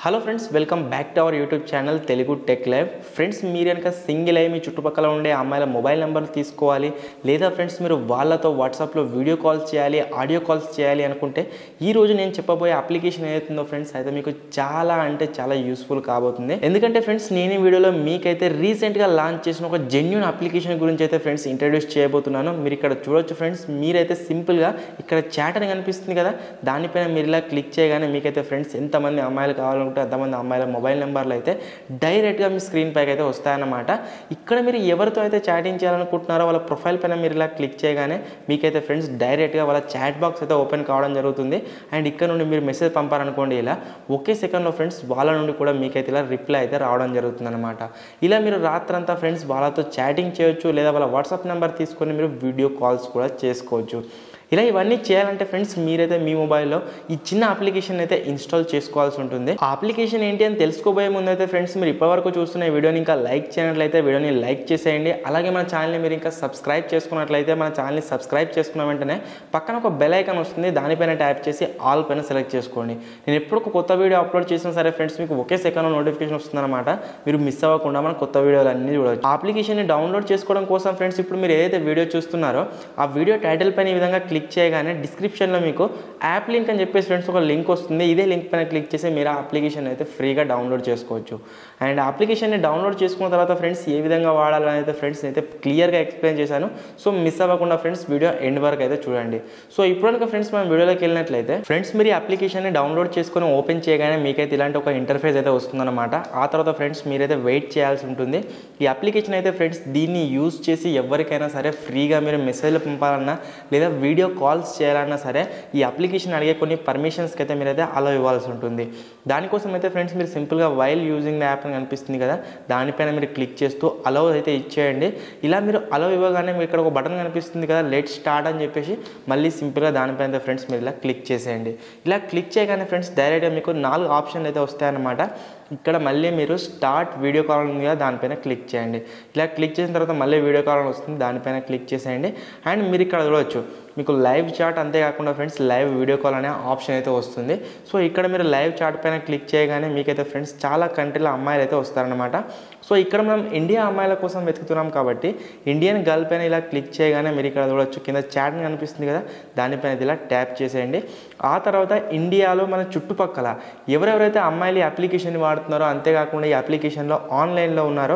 hello friends welcome back to our YouTube channel Telugu tech live friends మీరు కనుక single అయ్యి మీ చుట్టుపక్కల ఉండే అమ్మాయిల మొబైల్ నెంబర్ తీసుకోవాలి లేదా ఫ్రెండ్స్ మీరు వాళ్ళతో వాట్సాప్లో వీడియో కాల్స్ చేయాలి ఆడియో కాల్స్ చేయాలి అనుకుంటే ఈ రోజు నేను చెప్పబోయే అప్లికేషన్ ఏదైతుందో ఫ్రెండ్స్ అయితే మీకు చాలా అంటే చాలా యూస్ఫుల్ కాబోతుంది ఎందుకంటే ఫ్రెండ్స్ నేను ఈ వీడియోలో మీకైతే రీసెంట్గా లాంచ్ చేసిన ఒక జెన్యున్ అప్లికేషన్ గురించి అయితే ఫ్రెండ్స్ ఇంట్రడ్యూస్ చేయబోతున్నాను మీరు ఇక్కడ చూడొచ్చు ఫ్రెండ్స్ మీరైతే సింపుల్గా ఇక్కడ చాట్ అని కనిపిస్తుంది కదా దానిపైన మీరు ఇలా క్లిక్ చేయగానే మీకైతే ఫ్రెండ్స్ ఎంతమంది అమ్మాయిలు కావాలనుకుంటే అంతమంది అమ్మాయిల మొబైల్ నెంబర్లు అయితే డైరెక్ట్గా మీ స్క్రీన్ పైకి అయితే వస్తాయన్నమాట ఇక్కడ మీరు ఎవరితో అయితే చాటింగ్ చేయాలనుకుంటున్నారో వాళ్ళ ప్రొఫైల్ పైన మీరు ఇలా క్లిక్ చేయగానే మీకైతే ఫ్రెండ్స్ డైరెక్ట్గా వాళ్ళ చాట్ బాక్స్ అయితే ఓపెన్ కావడం జరుగుతుంది అండ్ ఇక్కడ నుండి మీరు మెసేజ్ పంపారనుకోండి ఇలా ఒకే సెకండ్లో ఫ్రెండ్స్ వాళ్ళ నుండి కూడా మీకైతే ఇలా రిప్లై అయితే రావడం జరుగుతుంది అనమాట ఇలా మీరు రాత్రంతా ఫ్రెండ్స్ వాళ్ళతో చాటింగ్ చేయొచ్చు లేదా వాళ్ళ వాట్సాప్ నెంబర్ తీసుకొని మీరు వీడియో కాల్స్ కూడా చేసుకోవచ్చు ఇలా ఇవన్నీ చేయాలంటే ఫ్రెండ్స్ మీరైతే మీ మొబైల్లో ఈ చిన్న అప్లికేషన్ అయితే ఇన్స్టాల్ చేసుకోవాల్సి ఉంటుంది ఆ అప్లికేషన్ ఏంటి అని తెలుసుకోబోయే ముందు అయితే ఫ్రెండ్స్ మీరు ఇప్పటివరకు చూస్తున్న ఈ వీడియోని ఇంకా లైక్ చేయనట్లయితే వీడియోని లైక్ చేసేయండి అలాగే మన ఛానల్ని మీరు ఇంకా సబ్స్క్రైబ్ చేసుకున్నట్లయితే మన ఛానల్ని సబ్స్క్రైబ్ చేసుకున్న వెంటనే పక్కన ఒక బెల్ ఐకాన్ వస్తుంది దానిపైన ట్యాప్ చేసి ఆల్ పైన సెలెక్ట్ చేసుకోండి నేను ఎప్పుడు ఒక కొత్త వీడియో అప్లోడ్ చేసినా సరే ఫ్రెండ్స్ మీకు ఒకే సెకండ్ నోటిఫికేషన్ వస్తుందన్నమాట మీరు మిస్ అవ్వకుండా మన కొత్త వీడియోలు అన్నీ చూడవచ్చు ఆ అప్లికేషన్ని డౌన్లోడ్ చేసుకోవడం కోసం ఫ్రెండ్స్ ఇప్పుడు మీరు ఏదైతే వీడియో చూస్తున్నారో ఆ వీడియో టైటిల్ పైన ఈ విధంగా క్లిక్ చేయగానే డిస్క్రిప్షన్లో మీకు యాప్ లింక్ అని చెప్పేసి ఫ్రెండ్స్ ఒక లింక్ వస్తుంది ఇదే లింక్ పైన క్లిక్ చేసి మీరు ఆ అప్లికేషన్ అయితే ఫ్రీగా డౌన్లోడ్ చేసుకోవచ్చు అండ్ ఆ అప్లికేషన్ని డౌన్లోడ్ చేసుకున్న తర్వాత ఫ్రెండ్స్ ఏ విధంగా వాడాలని అయితే ఫ్రెండ్స్ అయితే క్లియర్గా ఎక్స్ప్లెయిన్ చేశాను సో మిస్ అవ్వకుండా ఫ్రెండ్స్ వీడియో ఎండ్ వరకు అయితే చూడండి సో ఇప్పుడు కనుక ఫ్రెండ్స్ మనం వీడియోలోకి వెళ్ళినట్లయితే ఫ్రెండ్స్ మీరు ఈ అప్లికేషన్ని డౌన్లోడ్ చేసుకొని ఓపెన్ చేయగానే మీకైతే ఇలాంటి ఒక ఇంటర్ఫేస్ అయితే వస్తుందన్నమాట ఆ తర్వాత ఫ్రెండ్స్ మీరైతే వెయిట్ చేయాల్సి ఉంటుంది ఈ అప్లికేషన్ అయితే ఫ్రెండ్స్ దీన్ని యూజ్ చేసి ఎవరికైనా సరే ఫ్రీగా మీరు మెసేజ్లు పంపాలన్నా లేదా వీడియో కాల్స్ చేయాలన్నా సరే ఈ అప్లికేషన్ అడిగే కొన్ని పర్మిషన్స్కి అయితే మీరైతే అలో ఇవ్వాల్సి ఉంటుంది దానికోసం అయితే ఫ్రెండ్స్ మీరు సింపుల్గా వైల్ యూజింగ్ ద యాప్ అని కనిపిస్తుంది కదా దానిపైన మీరు క్లిక్ చేస్తూ అలౌ అయితే ఇచ్చేయండి ఇలా మీరు అలౌ ఇవ్వగానే మీకు ఇక్కడ ఒక బటన్ కనిపిస్తుంది కదా లెట్ స్టార్ట్ అని చెప్పేసి మళ్ళీ సింపుల్గా దానిపైన ఫ్రెండ్స్ మీరు ఇలా క్లిక్ చేసేయండి ఇలా క్లిక్ చేయగానే ఫ్రెండ్స్ డైరెక్ట్గా మీకు నాలుగు ఆప్షన్లు అయితే వస్తాయన్నమాట ఇక్కడ మళ్ళీ మీరు స్టార్ట్ వీడియో కాల్ ఉంది కదా దానిపైన క్లిక్ చేయండి ఇలా క్లిక్ చేసిన తర్వాత మళ్ళీ వీడియో కాల్ వస్తుంది దానిపైన క్లిక్ చేసేయండి అండ్ మీరు ఇక్కడ చూడవచ్చు మీకు లైవ్ చాట్ అంతేకాకుండా ఫ్రెండ్స్ లైవ్ వీడియో కాల్ అనే ఆప్షన్ అయితే వస్తుంది సో ఇక్కడ మీరు లైవ్ చాట్ పైన క్లిక్ చేయగానే మీకైతే ఫ్రెండ్స్ చాలా కంట్రీల అమ్మాయిలు అయితే వస్తారనమాట సో ఇక్కడ మనం ఇండియా అమ్మాయిల కోసం వెతుకుతున్నాం కాబట్టి ఇండియన్ గర్ల్ పైన ఇలా క్లిక్ చేయగానే మీరు ఇక్కడ చూడవచ్చు కింద చాట్ కనిపిస్తుంది కదా దానిపైన ఇలా ట్యాప్ చేసేయండి ఆ తర్వాత ఇండియాలో మన చుట్టుపక్కల ఎవరెవరైతే అమ్మాయిలు ఈ అప్లికేషన్ వాడుతున్నారో అంతేకాకుండా ఈ అప్లికేషన్లో ఆన్లైన్లో ఉన్నారో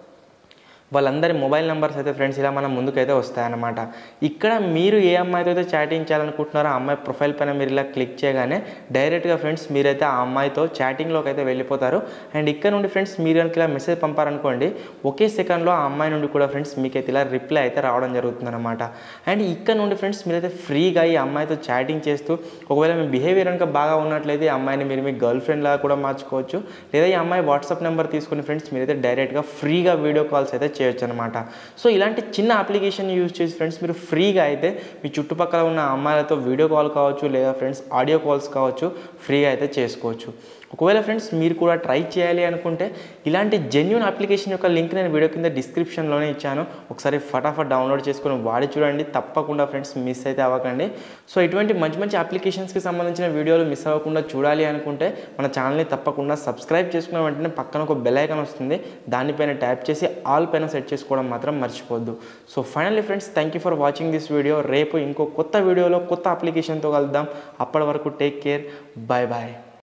వాళ్ళందరి మొబైల్ నెంబర్స్ అయితే ఫ్రెండ్స్ ఇలా మన ముందుకైతే వస్తాయన్నమాట ఇక్కడ మీరు ఏ అమ్మాయితో అయితే చాటింగ్ చేయాలనుకుంటున్నారో ఆ అమ్మాయి ప్రొఫైల్ పైన మీరు ఇలా క్లిక్ చేయగానే డైరెక్ట్గా ఫ్రెండ్స్ మీరైతే ఆ అమ్మాయితో చాటింగ్లోకి అయితే వెళ్ళిపోతారు అండ్ ఇక్కడ నుండి ఫ్రెండ్స్ మీరు కనుక ఇలా మెసేజ్ పంపారనుకోండి ఒకే సెకండ్లో ఆ అమ్మాయి నుండి కూడా ఫ్రెండ్స్ మీకైతే ఇలా రిప్లై అయితే రావడం జరుగుతుందన్నమాట అండ్ ఇక్కడ నుండి ఫ్రెండ్స్ మీరైతే ఫ్రీగా ఈ అమ్మాయితో చాటింగ్ చేస్తూ ఒకవేళ మీ బిహేవియర్ కనుక బాగా ఉన్నట్లయితే ఈ అమ్మాయిని మీరు మీ గర్ల్ ఫ్రెండ్ లాగా కూడా మార్చుకోవచ్చు లేదా ఈ అమ్మాయి వాట్సాప్ నెంబర్ తీసుకుని ఫ్రెండ్స్ మీరైతే డైరెక్ట్గా ఫ్రీగా వీడియో కాల్స్ అయితే చేయొచ్చు అనమాట సో ఇలాంటి చిన్న అప్లికేషన్ యూజ్ చేసి ఫ్రెండ్స్ మీరు ఫ్రీగా అయితే మీ చుట్టుపక్కల ఉన్న అమ్మాయిలతో వీడియో కాల్ కావచ్చు లేదా ఫ్రెండ్స్ ఆడియో కాల్స్ కావచ్చు ఫ్రీగా అయితే చేసుకోవచ్చు ఒకవేళ ఫ్రెండ్స్ మీరు కూడా ట్రై చేయాలి అనుకుంటే ఇలాంటి జెన్యున్ అప్లికేషన్ యొక్క లింక్ నేను వీడియో కింద డిస్క్రిప్షన్లోనే ఇచ్చాను ఒకసారి ఫటాఫట్ డౌన్లోడ్ చేసుకొని వాడి చూడండి తప్పకుండా ఫ్రెండ్స్ మిస్ అయితే అవ్వకండి సో ఇటువంటి మంచి మంచి అప్లికేషన్స్కి సంబంధించిన వీడియోలు మిస్ అవ్వకుండా చూడాలి అనుకుంటే మన ఛానల్ని తప్పకుండా సబ్స్క్రైబ్ చేసుకున్న వెంటనే పక్కన ఒక బెల్ ఐకాన్ వస్తుంది దానిపైన ట్యాప్ చేసి ఆల్ పైన సెట్ చేసుకోవడం మాత్రం మర్చిపోద్దు so finally friends thank you for watching this video రేపు ఇంకో కొత్త వీడియోలో కొత్త అప్లికేషన్తో కలుద్దాం అప్పటి వరకు టేక్ కేర్ బాయ్ బాయ్